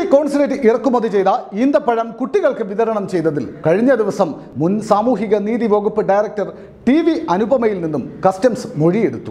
consulate ഇറക്കുമതി ചെയ്ത ഈന്തപ്പഴം കുട്ടികൾക്ക് വിതരണം ചെയ്തതിൽ കഴിഞ്ഞ ദിവസം മുൻ സാമൂഹിക നീതി വകുപ്പ് ഡയറക്ടർ ടി വി അനുപമയിൽ നിന്നും കസ്റ്റംസ് മൊഴിയെടുത്തു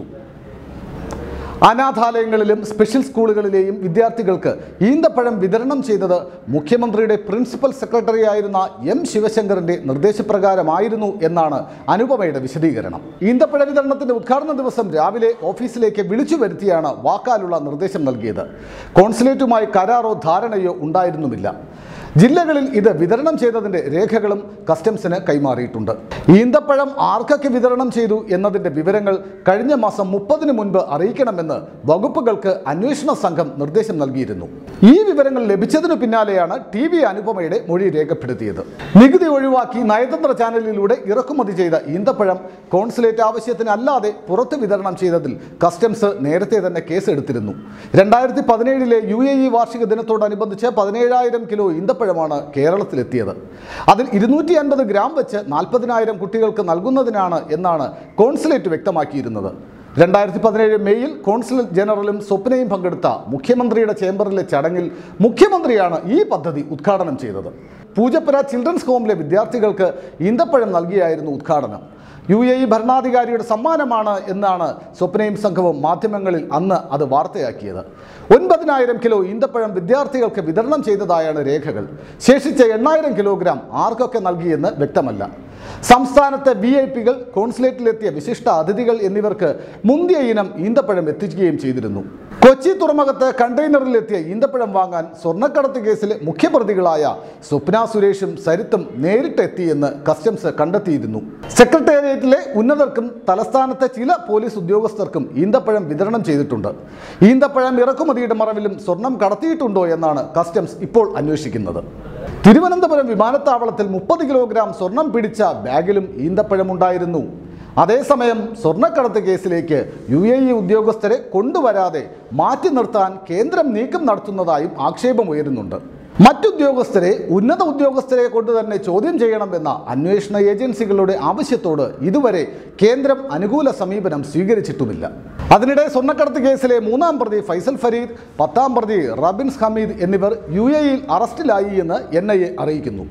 അനാഥാലയങ്ങളിലും സ്പെഷ്യൽ സ്കൂളുകളിലെയും വിദ്യാർത്ഥികൾക്ക് ഈന്തപ്പഴം വിതരണം ചെയ്തത് മുഖ്യമന്ത്രിയുടെ പ്രിൻസിപ്പൽ സെക്രട്ടറി ആയിരുന്ന എം ശിവശങ്കറിന്റെ നിർദ്ദേശപ്രകാരമായിരുന്നു എന്നാണ് അനുപമയുടെ വിശദീകരണം ഈന്തപ്പഴ വിതരണത്തിന്റെ ഉദ്ഘാടന ദിവസം രാവിലെ ഓഫീസിലേക്ക് വിളിച്ചു വരുത്തിയാണ് വാക്കാലുള്ള നിർദ്ദേശം നൽകിയത് കോൺസുലേറ്റുമായി കരാറോ ധാരണയോ ഉണ്ടായിരുന്നുമില്ല ജില്ലകളിൽ ഇത് വിതരണം ചെയ്തതിന്റെ രേഖകളും കസ്റ്റംസിന് കൈമാറിയിട്ടുണ്ട് ഈന്തപ്പഴം ആർക്കൊക്കെ വിതരണം ചെയ്തു എന്നതിന്റെ വിവരങ്ങൾ കഴിഞ്ഞ മാസം മുപ്പതിന് മുൻപ് അറിയിക്കണമെന്ന് വകുപ്പുകൾക്ക് അന്വേഷണ സംഘം നിർദ്ദേശം നൽകിയിരുന്നു ഈ വിവരങ്ങൾ ലഭിച്ചതിനു പിന്നാലെയാണ് ടി വി അനുപമയുടെ മൊഴി രേഖപ്പെടുത്തിയത് നികുതി ഒഴിവാക്കി നയതന്ത്ര ചാനലിലൂടെ ഇറക്കുമതി ചെയ്ത ഈന്തപ്പഴം കോൺസുലേറ്റ് ആവശ്യത്തിനല്ലാതെ പുറത്ത് വിതരണം ചെയ്തതിൽ കസ്റ്റംസ് നേരത്തെ തന്നെ കേസെടുത്തിരുന്നു രണ്ടായിരത്തി പതിനേഴിലെ യു എ ഇ വാർഷിക ദിനത്തോടനുബന്ധിച്ച് പതിനേഴായിരം കിലോ ഈന്തപ്പഴമാണ് കേരളത്തിലെത്തിയത് അതിൽ ഇരുന്നൂറ്റി അൻപത് ഗ്രാം വെച്ച് നാൽപ്പതിനായിരം കുട്ടികൾക്ക് നൽകുന്നതിനാണ് എന്നാണ് കോൺസുലേറ്റ് വ്യക്തമാക്കിയിരുന്നത് രണ്ടായിരത്തി പതിനേഴ് മെയ്യിൽ കോൺസുൽ ജനറലും സ്വപ്നയും പങ്കെടുത്ത മുഖ്യമന്ത്രിയുടെ ചേംബറിലെ ചടങ്ങിൽ മുഖ്യമന്ത്രിയാണ് ഈ പദ്ധതി ഉദ്ഘാടനം ചെയ്തത് പൂജപ്പുര ചിൽഡ്രൻസ് ഹോമിലെ വിദ്യാർത്ഥികൾക്ക് ഈന്തപ്പഴം നൽകിയായിരുന്നു ഉദ്ഘാടനം യു എ ഇ ഭരണാധികാരിയുടെ സമ്മാനമാണ് എന്നാണ് സ്വപ്നയും സംഘവും മാധ്യമങ്ങളിൽ അന്ന് അത് വാർത്തയാക്കിയത് ഒൻപതിനായിരം കിലോ ഈന്തപ്പഴം വിദ്യാർത്ഥികൾക്ക് വിതരണം ചെയ്തതായാണ് രേഖകൾ ശേഷിച്ച എണ്ണായിരം കിലോഗ്രാം ആർക്കൊക്കെ നൽകിയെന്ന് വ്യക്തമല്ല സംസ്ഥാനത്തെ വി ഐ പികൾ കോൺസുലേറ്റിലെത്തിയ വിശിഷ്ട അതിഥികൾ എന്നിവർക്ക് മുന്തിയ ഇനം ഈന്തപ്പഴം എത്തിക്കുകയും ചെയ്തിരുന്നു കൊച്ചി തുറമുഖത്ത് കണ്ടെയ്നറിലെത്തിയ ഈന്തപ്പഴം വാങ്ങാൻ സ്വർണ്ണക്കടത്ത് കേസിലെ മുഖ്യപ്രതികളായ സ്വപ്ന സുരേഷും സരിത്തും നേരിട്ടെത്തിയെന്ന് കസ്റ്റംസ് കണ്ടെത്തിയിരുന്നു സെക്രട്ടേറിയറ്റിലെ ഉന്നതർക്കും തലസ്ഥാനത്തെ ചില പോലീസ് ഉദ്യോഗസ്ഥർക്കും ഈന്തപ്പഴം വിതരണം ചെയ്തിട്ടുണ്ട് ഈന്തപ്പഴം ഇറക്കുമതിയുടെ മറവിലും സ്വർണം കടത്തിയിട്ടുണ്ടോ എന്നാണ് കസ്റ്റംസ് ഇപ്പോൾ അന്വേഷിക്കുന്നത് തിരുവനന്തപുരം വിമാനത്താവളത്തിൽ മുപ്പത് കിലോഗ്രാം സ്വർണം പിടിച്ച ബാഗിലും ഈന്തപ്പഴമുണ്ടായിരുന്നു അതേസമയം സ്വർണ്ണക്കടത്ത് കേസിലേക്ക് യു എ ഇ ഉദ്യോഗസ്ഥരെ കൊണ്ടുവരാതെ മാറ്റി നിർത്താൻ കേന്ദ്രം നീക്കം നടത്തുന്നതായും ആക്ഷേപമുയരുന്നുണ്ട് മറ്റുദ്യോഗസ്ഥരെ ഉന്നത ഉദ്യോഗസ്ഥരെ കൊണ്ട് തന്നെ ചോദ്യം ചെയ്യണമെന്ന അന്വേഷണ ഏജൻസികളുടെ ആവശ്യത്തോട് ഇതുവരെ കേന്ദ്രം അനുകൂല സമീപനം സ്വീകരിച്ചിട്ടുമില്ല അതിനിടെ സ്വർണ്ണക്കടത്ത് കേസിലെ മൂന്നാം പ്രതി ഫൈസൽ ഫരീദ് പത്താം പ്രതി റബിൻസ് ഹമീദ് എന്നിവർ യു എയിൽ അറസ്റ്റിലായി എന്ന് എൻ ഐ എ അറിയിക്കുന്നു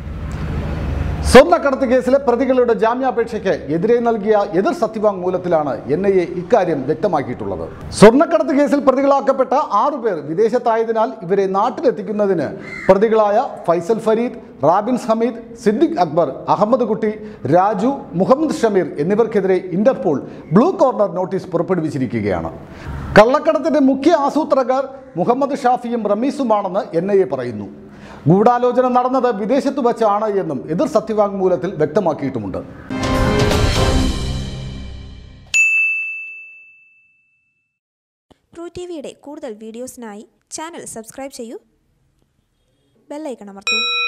സ്വർണ്ണക്കടത്ത് കേസിലെ പ്രതികളുടെ ജാമ്യാപേക്ഷയ്ക്ക് എതിരെ നൽകിയ എതിർ സത്യവാങ്മൂലത്തിലാണ് എൻ ഐ എ ഇക്കാര്യം വ്യക്തമാക്കിയിട്ടുള്ളത് സ്വർണ്ണക്കടത്ത് കേസിൽ പ്രതികളാക്കപ്പെട്ട ആറുപേർ വിദേശത്തായതിനാൽ ഇവരെ നാട്ടിലെത്തിക്കുന്നതിന് പ്രതികളായ ഫൈസൽ ഫരീദ് റാബിൻസ് ഹമീദ് സിദ്ദിഖ് അക്ബർ അഹമ്മദ് കുട്ടി രാജു മുഹമ്മദ് ഷമീർ എന്നിവർക്കെതിരെ ഇന്റർപോൾ ബ്ലൂ കോർണർ നോട്ടീസ് പുറപ്പെടുവിച്ചിരിക്കുകയാണ് കള്ളക്കടത്തിന്റെ മുഖ്യ ആസൂത്രകർ മുഹമ്മദ് ഷാഫിയും റമീസുമാണെന്ന് എൻ ഐ എ പറയുന്നു ഗൂഢാലോചന നടന്നത് വിദേശത്ത് വച്ചാണ് എന്നും എതിർ സത്യവാങ്മൂലത്തിൽ വ്യക്തമാക്കിയിട്ടുമുണ്ട് ട്രൂ ടി വിയുടെ കൂടുതൽ വീഡിയോസിനായി ചാനൽ സബ്സ്ക്രൈബ് ചെയ്യൂ ബെല്ലൈക്കൺ അമർത്തൂ